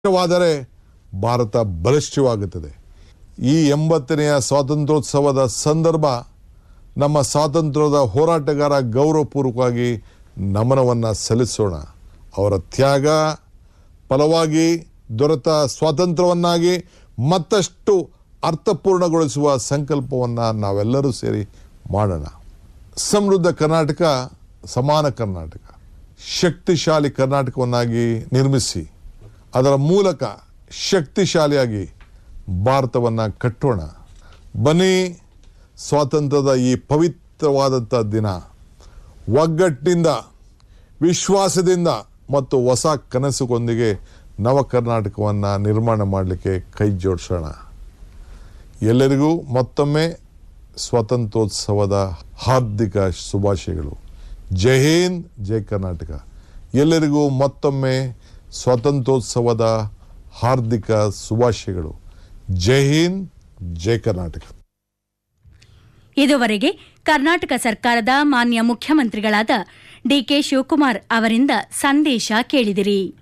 ವಾದರೆ ಭಾರತ ಬಲಿಷ್ಠವಾಗುತ್ತದೆ ಈ ಎಂಬತ್ತನೆಯ ಸ್ವಾತಂತ್ರ್ಯೋತ್ಸವದ ಸಂದರ್ಭ ನಮ್ಮ ಸ್ವಾತಂತ್ರ್ಯದ ಹೋರಾಟಗಾರ ಗೌರವಪೂರ್ವಕವಾಗಿ ನಮನವನ್ನು ಸಲ್ಲಿಸೋಣ ಅವರ ತ್ಯಾಗ ಫಲವಾಗಿ ದೊರೆತ ಸ್ವಾತಂತ್ರ್ಯವನ್ನಾಗಿ ಮತ್ತಷ್ಟು ಅರ್ಥಪೂರ್ಣಗೊಳಿಸುವ ಸಂಕಲ್ಪವನ್ನು ನಾವೆಲ್ಲರೂ ಸೇರಿ ಮಾಡೋಣ ಸಮೃದ್ಧ ಕರ್ನಾಟಕ ಸಮಾನ ಕರ್ನಾಟಕ ಶಕ್ತಿಶಾಲಿ ಕರ್ನಾಟಕವನ್ನಾಗಿ ನಿರ್ಮಿಸಿ ಅದರ ಮೂಲಕ ಶಕ್ತಿಶಾಲಿಯಾಗಿ ಭಾರತವನ್ನು ಕಟ್ಟೋಣ ಬನ್ನಿ ಸ್ವಾತಂತ್ರ್ಯದ ಈ ಪವಿತ್ರವಾದಂಥ ದಿನ ಒಗ್ಗಟ್ಟಿನಿಂದ ವಿಶ್ವಾಸದಿಂದ ಮತ್ತು ಹೊಸ ಕನಸುಗೊಂದಿಗೆ ನವ ಕರ್ನಾಟಕವನ್ನು ನಿರ್ಮಾಣ ಮಾಡಲಿಕ್ಕೆ ಕೈ ಜೋಡಿಸೋಣ ಎಲ್ಲರಿಗೂ ಮತ್ತೊಮ್ಮೆ ಸ್ವಾತಂತ್ರ್ಯೋತ್ಸವದ ಹಾರ್ದಿಕ ಶುಭಾಶಯಗಳು ಜೈ ಹಿಂದ್ ಜೈ ಕರ್ನಾಟಕ ಎಲ್ಲರಿಗೂ ಮತ್ತೊಮ್ಮೆ ಸ್ವಾತಂತ್ರ್ಯೋತ್ಸವದ ಹಾರ್ದಿಕ ಶುಭಾಶಯಗಳು ಜೈ ಹಿಂದ್ ಜೈ ಕರ್ನಾಟಕ ಇದುವರೆಗೆ ಕರ್ನಾಟಕ ಸರ್ಕಾರದ ಮಾನ್ಯ ಮುಖ್ಯಮಂತ್ರಿಗಳಾದ ಡಿಕೆ ಶಿವಕುಮಾರ್ ಅವರಿಂದ ಸಂದೇಶ ಕೇಳಿದಿರಿ